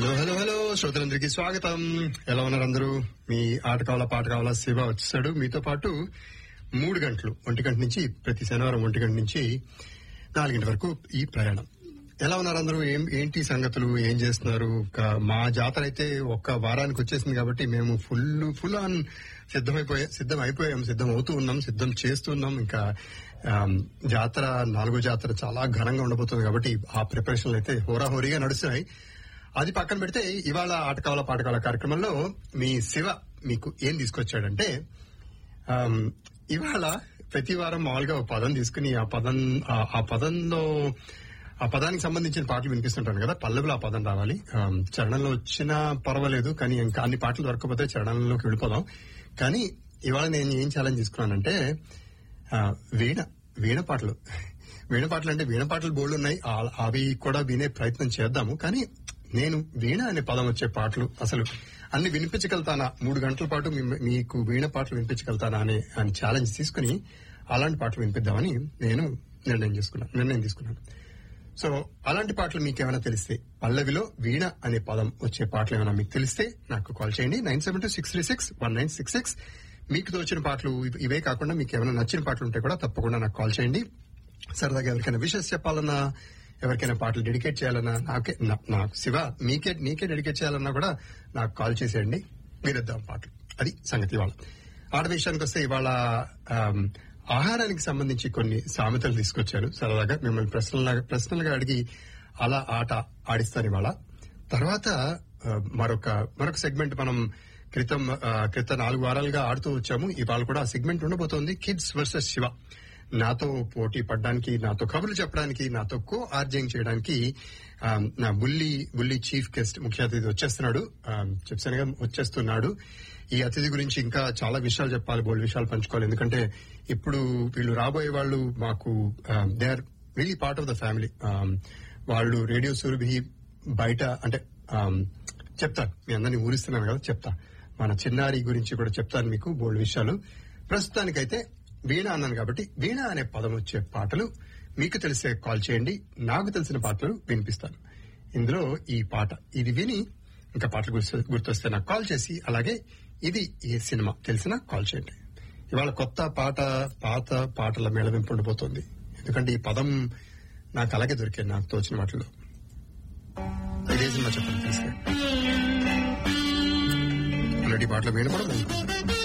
hello hello hello శ్రోతలందరికీ స్వాగతం ఎలా ఉన్నారు అందరూ మీ ఆట కావాలా పాట కావాలా శివ వచ్చేసాడు మీతో పాటు మూడు గంటలు ఒంటి గంట నుంచి ప్రతి శనివారం ఒంటి గంట నుంచి నాలుగింటి వరకు ఈ ప్రయాణం ఎలా ఉన్నారు అందరూ ఏం ఏంటి సంగతులు ఏం చేస్తున్నారు ఇంకా మా జాతర అయితే ఒక్క వారానికి వచ్చేసింది కాబట్టి మేము ఫుల్ ఫుల్ ఆన్ సిద్ధమైపోయా సిద్ధం అయిపోయాం సిద్ధం అవుతూ ఉన్నాం సిద్ధం చేస్తున్నాం ఇంకా ఆమ్, జాతర నాలుగో జాతర చాలా ఘనంగా ఉండబోతుంది కాబట్టి ఆ ప్రిపరేషన్లు అయితే హోరాహోరీగా నడుస్తున్నాయి అది పక్కన పెడితే ఇవాళ ఆట కావాల పాట కావాల కార్యక్రమంలో మీ శివ మీకు ఏం తీసుకొచ్చాడంటే ఆమ్, ఇవాళ ప్రతి వారం మామూలుగా ఒక పదం తీసుకుని ఆ పదం ఆ- ఆ పదంలో ఆ పదానికి సంబంధించిన పాటలు వినిపిస్తుంటాను కదా పల్లవిలో ఆ పదం రావాలి ఆమ్, చరణంలో వచ్చినా పర్వాలేదు కానీ ఇంకా అన్ని పాటలు దొరకకపోతే చరణంలోకి వెళ్ళిపోదాం కానీ ఇవాళ నేను ఏం ఛాలెంజ్ తీసుకున్నానంటే ఆ, వీణ వీణ పాటలు వీణ పాటలు అంటే వీణ పాటలు బోల్డ్ ఉన్నాయి ఆ- అవి కూడా వినే ప్రయత్నం చేద్దాము కానీ నేను వీణ అనే పదం వచ్చే పాటలు అసలు అన్ని వినిపించగలుగుతానా మూడు గంటల పాటు మీ- మీకు వీణ పాటలు వినిపించగలుగుతానా అనే అని ఛాలెంజ్ తీసుకుని అలాంటి పాటలు వినిపిద్దామని నేను నిర్ణయం చేసుకున్నాను నిర్ణయం తీసుకున్నాను సో అలాంటి పాటలు మీకు ఏమైనా తెలిస్తే పల్లవిలో వీణ అనే పదం వచ్చే పాటలు ఏమైనా మీకు తెలిస్తే నాకు కాల్ చేయండి nine seven two six three six one nine six six మీకు తోచిన పాటలు ఇవి- ఇవే కాకుండా మీకు ఏమైనా నచ్చిన పాటలు ఉంటే కూడా తప్పకుండా నాకు కాల్ చేయండి సరదాగా ఎవరికైనా విషెస్ చెప్పాలన్నా ఎవరికైనా పాటలు డెడికేట్ చేయాలన్నా నాకే నా- నాకు శివ మీకే నీకే డెడికేట్ చేయాలన్నా కూడా నాకు కాల్ చేసేయండి మీరిద్దాం పాటలు అది సంగతి ఇవాళ ఆడ విషయానికి వస్తే ఇవాళ ఆమ్, ఆహారానికి సంబంధించి కొన్ని సామెతలు తీసుకొచ్చాను సరదాగా మిమ్మల్ని ప్రశ్నలుగా ప్రశ్నలుగా అడిగి అలా ఆట ఆడిస్తాను ఇవాళ తర్వాత ఆ, మరొక మరొక సెగ్మెంట్ మనం క్రితం ఆ, క్రితం నాలుగు వారాలుగా ఆడుతూ వచ్చాము ఇవాళ కూడా ఆ సెగ్మెంట్ ఉండబోతోంది కిడ్స్ వర్సెస్ శివ నాతో పోటీ పడడానికి నాతో కబుర్లు చెప్పడానికి నాతో కో ఆర్జింగ్ చేయడానికి ఆ, నా బుల్లి బుల్లి చీఫ్ గెస్ట్ ముఖ్య అతిథి వచ్చేస్తున్నాడు ఆ, చెప్పానుగా వచ్చేస్తున్నాడు ఈ అతిథి గురించి ఇంకా చాలా విషయాలు చెప్పాలి బోల్డ్ విషయాలు పంచుకోవాలి ఎందుకంటే ఇప్పుడు వీళ్ళు రాబోయే వాళ్ళు మాకు they are really part of the family వాళ్ళు రేడియో సురభి బయట అంటే ఆమ్, చెప్తాను మీ అందరినీ ఊరిస్తున్నాను కదా చెప్తా మన చిన్నారి గురించి కూడా చెప్తాను మీకు బోల్డ్ విషయాలు ప్రస్తుతానికైతే వీణ అన్నాను కాబట్టి వీణ అనే పదం వచ్చే పాటలు మీకు తెలిసే కాల్ చేయండి నాకు తెలిసిన పాటలు వినిపిస్తాను ఇందులో ఈ పాట ఇది విని ఇంకా పాటలు గుర్తు- గుర్తొస్తే నాకు కాల్ చేసి అలాగే ఇది ఏ సినిమా తెలిసినా కాల్ చేయండి ఇవాళ కొత్త పాట పాత పాటల మేళవింపు ఉండబోతోంది ఎందుకంటే ఈ పదం నాకు అలాగే దొరికాయి నాకు తోచిన వాటిలో ఇదే సినిమా చెప్పండి తీసుకెళ్ళి అలాంటి పాటలు వినపడదు